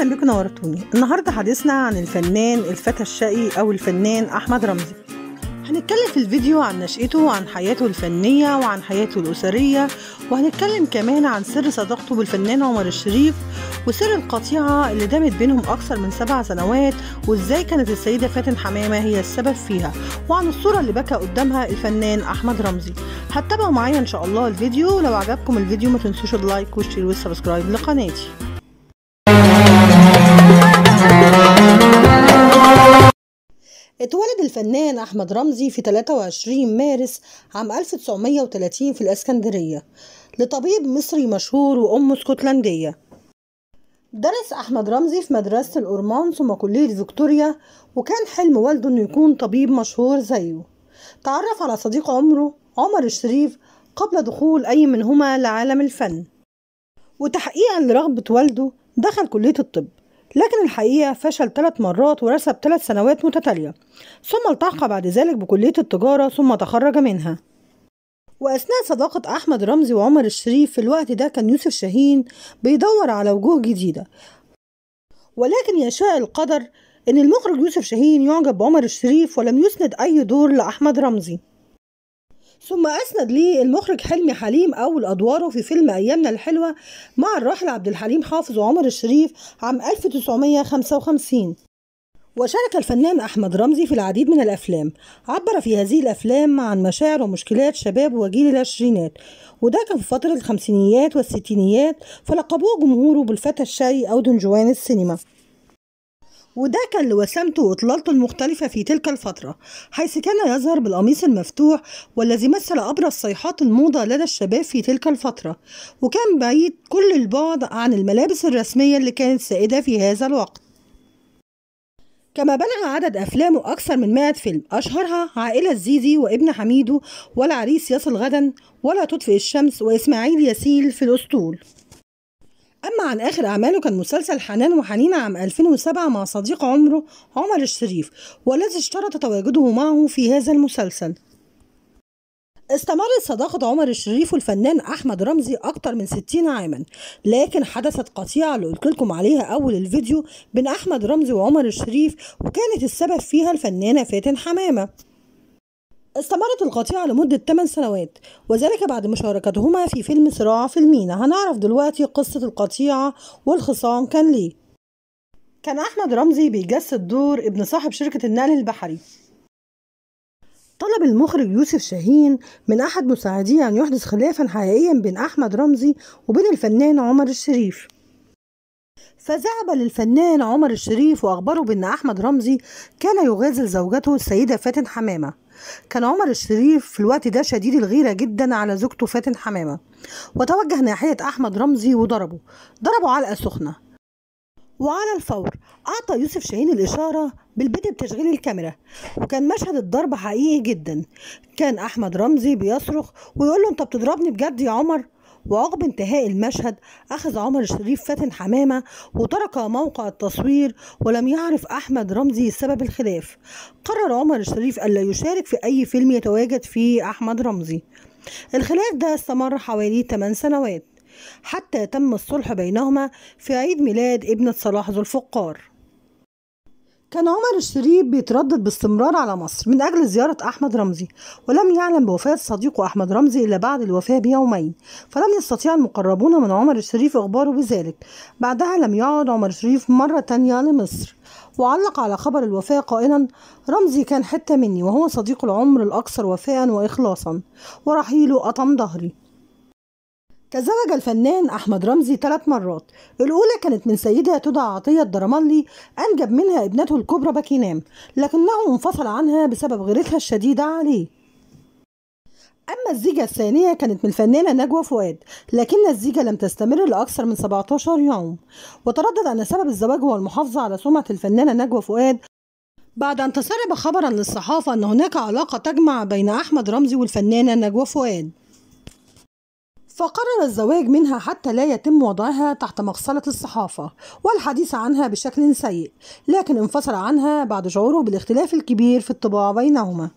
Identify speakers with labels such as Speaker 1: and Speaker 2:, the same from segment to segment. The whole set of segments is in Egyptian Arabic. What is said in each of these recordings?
Speaker 1: اهلا بكم نورتوني النهارده حديثنا عن الفنان الفتى الشقي او الفنان احمد رمزي هنتكلم في الفيديو عن نشأته وعن حياته الفنية وعن حياته الأسرية وهنتكلم كمان عن سر صداقته بالفنان عمر الشريف وسر القطيعة اللي دامت بينهم أكثر من سبع سنوات وإزاي كانت السيدة فاتن حمامة هي السبب فيها وعن الصورة اللي بكى قدامها الفنان أحمد رمزي هتتابعوا معايا إن شاء الله الفيديو لو عجبكم الفيديو ما تنسوش اللايك والشير والسبسكرايب لقناتي اتولد الفنان أحمد رمزي في 23 مارس عام 1930 في الإسكندرية لطبيب مصري مشهور وأم اسكتلندية درس أحمد رمزي في مدرسة الأورمان ثم كلية فيكتوريا وكان حلم والده إنه يكون طبيب مشهور زيه تعرف على صديق عمره عمر الشريف قبل دخول أي منهما لعالم الفن وتحقيقا لرغبة والده دخل كلية الطب لكن الحقيقة فشل ثلاث مرات ورسب ثلاث سنوات متتالية ثم التحق بعد ذلك بكلية التجارة ثم تخرج منها وأثناء صداقة أحمد رمزي وعمر الشريف في الوقت ده كان يوسف شاهين بيدور على وجوه جديدة ولكن يشاء القدر إن المخرج يوسف شاهين يعجب بعمر الشريف ولم يسند أي دور لأحمد رمزي ثم أسند ليه المخرج حلمي حليم أول أدواره في فيلم أيامنا الحلوة مع الراحل عبد الحليم حافظ وعمر الشريف عام 1955 وشارك الفنان أحمد رمزي في العديد من الأفلام عبر في هذه الأفلام عن مشاعر ومشكلات شباب وجيل العشرينات وده كان في فترة الخمسينيات والستينيات فلقبوه جمهوره بالفتى الشاي أو دنجوان السينما وده كان لوسامته وإطلالته المختلفة في تلك الفترة حيث كان يظهر بالقميص المفتوح والذي مثل أبرز صيحات الموضة لدى الشباب في تلك الفترة وكان بعيد كل البعد عن الملابس الرسمية اللي كانت سائدة في هذا الوقت كما بلغ عدد أفلامه أكثر من 100 فيلم أشهرها عائلة الزيزي وابن حميدو والعريس يصل غدا ولا تطفئ الشمس وإسماعيل يسيل في الأسطول أما عن آخر أعماله كان مسلسل حنان وحنين عام 2007 مع صديق عمره عمر الشريف والذي اشترط تواجده معه في هذا المسلسل استمرت صداقة عمر الشريف والفنان أحمد رمزي أكتر من 60 عاما لكن حدثت قطيعة اللي قلت لكم عليها أول الفيديو بين أحمد رمزي وعمر الشريف وكانت السبب فيها الفنانة فاتن حمامة استمرت القطيعة لمدة 8 سنوات وذلك بعد مشاركتهما في فيلم صراع في المينا هنعرف دلوقتي قصة القطيعة والخصام كان ليه كان أحمد رمزي بيجسد دور ابن صاحب شركة النقل البحري طلب المخرج يوسف شاهين من أحد مساعديه أن يحدث خلافا حقيقيا بين أحمد رمزي وبين الفنان عمر الشريف فذهب للفنان عمر الشريف وأخبره بأن أحمد رمزي كان يغازل زوجته السيدة فاتن حمامة كان عمر الشريف في الوقت ده شديد الغيرة جدا على زوجته فاتن حمامة وتوجه ناحية أحمد رمزي وضربه ضربه علقة سخنة وعلى الفور أعطى يوسف شاهين الإشارة بالبدء بتشغيل الكاميرا وكان مشهد الضرب حقيقي جدا كان أحمد رمزي بيصرخ ويقول له أنت بتضربني بجد يا عمر وعقب انتهاء المشهد أخذ عمر الشريف فاتن حمامة وترك موقع التصوير ولم يعرف أحمد رمزي سبب الخلاف قرر عمر الشريف ألا يشارك في أي فيلم يتواجد فيه أحمد رمزي الخلاف ده استمر حوالي 8 سنوات حتى تم الصلح بينهما في عيد ميلاد ابنة صلاح ذو الفقار كان عمر الشريف بيتردد باستمرار على مصر من أجل زيارة أحمد رمزي ولم يعلم بوفاة صديقه أحمد رمزي إلا بعد الوفاة بيومين فلم يستطيع المقربون من عمر الشريف إخباره بذلك بعدها لم يعد عمر الشريف مرة تانية لمصر وعلق على خبر الوفاة قائلا رمزي كان حتة مني وهو صديق العمر الأكثر وفاء وإخلاصا ورحيله أطم ظهري تزوج الفنان أحمد رمزي ثلاث مرات الأولى كانت من سيدة تدعى عطية الدرملي أنجب منها ابنته الكبرى باكينام لكنه انفصل عنها بسبب غيرتها الشديدة عليه أما الزيجة الثانية كانت من الفنانة نجوى فؤاد لكن الزيجة لم تستمر لأكثر من 17 يوم وتردد أن سبب الزواج هو المحافظة على سمعة الفنانة نجوى فؤاد بعد أن تسرب خبرا للصحافة أن هناك علاقة تجمع بين أحمد رمزي والفنانة نجوى فؤاد فقرر الزواج منها حتى لا يتم وضعها تحت مغسلة الصحافة والحديث عنها بشكل سيء لكن انفصل عنها بعد شعوره بالاختلاف الكبير في الطباع بينهما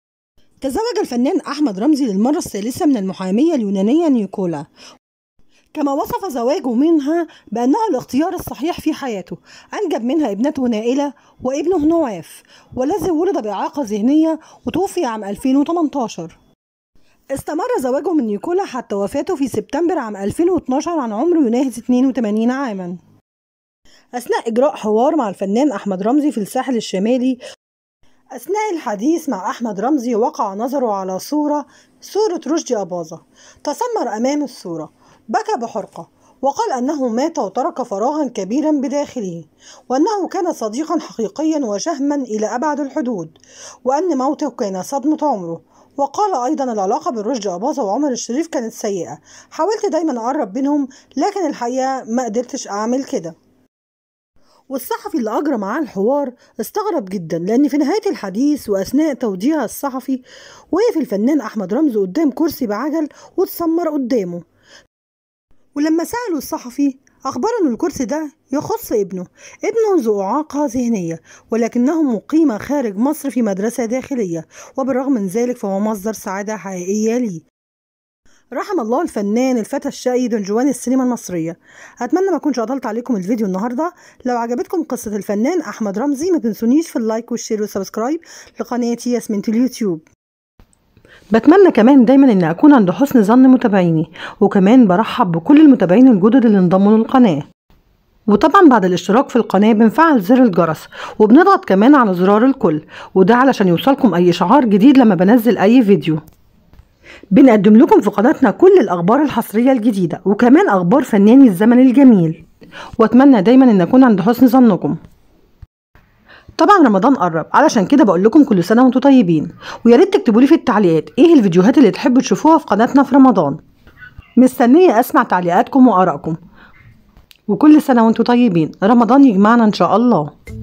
Speaker 1: تزوج الفنان أحمد رمزي للمرة الثالثة من المحامية اليونانية نيكولا كما وصف زواجه منها بأنه الاختيار الصحيح في حياته أنجب منها ابنته نائلة وابنه نواف والذي ولد بإعاقة ذهنية وتوفي عام 2018 استمر زواجه من نيكولا حتى وفاته في سبتمبر عام 2012 عن عمر يناهز 82 عاما أثناء إجراء حوار مع الفنان أحمد رمزي في الساحل الشمالي أثناء الحديث مع أحمد رمزي وقع نظره على صورة صورة رشدي أباظة تسمر أمام الصورة بكى بحرقة وقال أنه مات وترك فراغا كبيرا بداخله وأنه كان صديقا حقيقيا وشهما إلى أبعد الحدود وأن موته كان صدمة عمره وقال أيضا العلاقة بين رشدي أباظة وعمر الشريف كانت سيئة حاولت دايما أقرب بينهم لكن الحقيقة ما قدرتش أعمل كده والصحفي اللي أجرى معاه الحوار استغرب جدا لأن في نهاية الحديث وأثناء توديع الصحفي وقف الفنان أحمد رمزي قدام كرسي بعجل واتسمر قدامه ولما سألوا الصحفي أخبره أن الكرسي ده يخص ابنه ابنه ذو إعاقة ذهنية ولكنه مقيم خارج مصر في مدرسة داخلية وبالرغم من ذلك فهو مصدر سعادة حقيقية لي رحم الله الفنان الفتى الشقي دنجوان السينما المصرية أتمنى ما أكونش أطلت عليكم الفيديو النهاردة لو عجبتكم قصة الفنان أحمد رمزي ما تنسونيش في اللايك والشير والسبسكرايب لقناتي ياسمين اليوتيوب بتمنى كمان دايما ان اكون عند حسن ظن متابعيني وكمان برحب بكل المتابعين الجدد اللي انضموا للقناه وطبعا بعد الاشتراك في القناة بنفعل زر الجرس وبنضغط كمان على زرار الكل وده علشان يوصلكم اي اشعار جديد لما بنزل اي فيديو بنقدم لكم في قناتنا كل الاخبار الحصرية الجديدة وكمان اخبار فناني الزمن الجميل واتمنى دايما ان اكون عند حسن ظنكم طبعا رمضان قرب علشان كده بقول لكم كل سنه وانتم طيبين ويا ريت تكتبوا لي في التعليقات ايه الفيديوهات اللي تحبوا تشوفوها في قناتنا في رمضان مستنيه اسمع تعليقاتكم وارائكم وكل سنه وانتم طيبين رمضان يجمعنا ان شاء الله